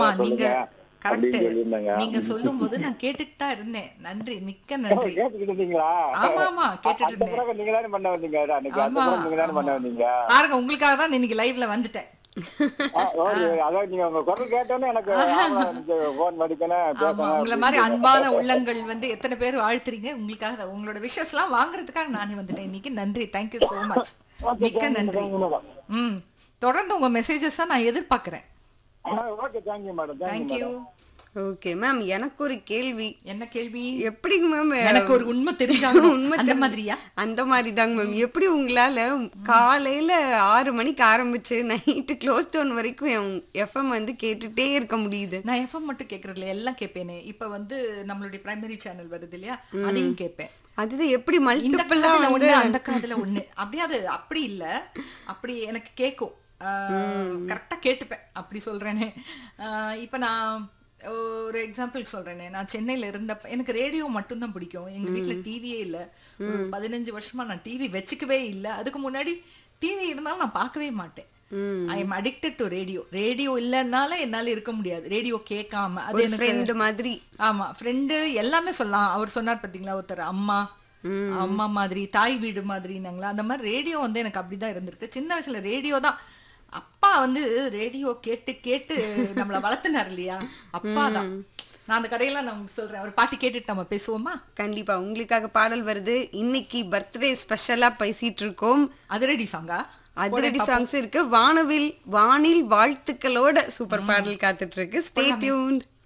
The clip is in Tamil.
நீங்க சொல்லுங்க கரெக்ட் அப்படின்னு சொல்லியிருந்தாங்க நீங்க சொல்லும் போது நான் கேட்டுட்டு தான் இருந்தேன் நன்றி மிக்க நன்றி கேட்டுக்கிட்டு இருந்தீங்களா ஆமா ஆமா கேட்டுட்டு அந்த இருந்தேன் பிறகு நீங்க தானே பண்ண வந்தீங்க அன்னைக்கு அந்த ஆமா, பிறகு நீங்க தானே பண்ண வந்தீங்க பாருங்க உங்களுக்காக தான் இன்னைக்கு லைவ்ல வந்துட்டேன் ஆ, ஓகே. அதாவது நீங்க உங்க குரல் கேட்டோன்னே எனக்கு போன் படிக்கணும் ஆமா பேசணும் உங்களை மாதிரி அன்பான உள்ளங்கள் வந்து எத்தனை பேர் வாழ்த்துறீங்க உங்களுக்காக தான். உங்களோட விஷஸ் எல்லாம் வாங்குறதுக்காக நானே வந்துட்டேன் இன்னைக்கு நன்றி தேங்க்யூ so மச் மிக்க நன்றி ம் தொடர்ந்து உங்க மெசேஜஸ் நான் எதிர்பார்க்கிறேன் okay thank you madam thank you thank you okay ma'am எனக்கு ஒரு கேள்வி என்ன கேள்வி எப்படிங்க மேம் எனக்கு ஒரு உண்மை தெரிஞ்சாங்க உண்மை அந்த தெரிஞ்சு- மாதிரியா அந்த மாதிரி தாங்க மேம் எப்படி உங்களால காலையில ஆறு மணிக்கு ஆரம்பிச்சு நைட்டு க்ளோஸ் டவுன் வரைக்கும் எஃப்எம் வந்து கேட்டுட்டே இருக்க முடியுது நான் எஃப்எம் மட்டும் கேட்கறதுல எல்லாம் கேட்பேனே இப்ப வந்து நம்மளுடைய பிரைமரி சேனல் வருது இல்லையா அதையும் கேட்பேன் அதுதான் எப்படி இந்த மல்டிபிளா காதுல வந்து ஒண்ணு அந்த காதுல ஒண்ணு அப்படியே அது அப்படி இல்ல அப்படி எனக்கு கேட்கும் கரெக்டா கேட்டுப்பேன் அப்படி சொல்றேனே ஆஹ் இப்ப நான் ஒரு எக்ஸாம்பிள் சொல்றேனே நான் சென்னையில இருந்தப்ப எனக்கு ரேடியோ மட்டும்தான் பிடிக்கும் எங்க வீட்ல டிவியே இல்ல ஒரு பதினஞ்சு வருஷமா நான் டிவி வச்சுக்கவே இல்ல அதுக்கு முன்னாடி டிவி இருந்தாலும் நான் பார்க்கவே மாட்டேன் I am addicted to radio radio இல்லைன்னால என்னால இருக்க முடியாது ரேடியோ கேட்காம அது ஒரு எனக்கு ஃப்ரெண்ட் மாதிரி ஆமா ஃப்ரெண்டு எல்லாமே சொல்லலாம் அவர் சொன்னார் பாத்தீங்களா ஒருத்தர் அம்மா அம்மா மாதிரி தாய் வீடு மாதிரினாங்களா அந்த மாதிரி ரேடியோ வந்து எனக்கு அப்படிதான் இருந்திருக்கு சின்ன வயசுல ரேடியோ தான் அப்பா வந்து ரேடியோ கேட்டு கேட்டு நம்மள வளர்த்துனார் இல்லையா அப்பா தான் நான் அந்த கதையெல்லாம் நான் உங்களுக்கு சொல்றேன் அவர் பாட்டு கேட்டுட்டு நம்ம பேசுவோமா கண்டிப்பா உங்களுக்காக பாடல் வருது இன்னைக்கு பர்த்டே ஸ்பெஷலா பேசிட்டு இருக்கோம் அதிரடி சாங்கா அதிரடி சாங்ஸ் இருக்கு வானவில் வானில் வாழ்த்துக்களோட சூப்பர் பாடல் காத்துட்டு இருக்கு ஸ்டே டியூன்ட்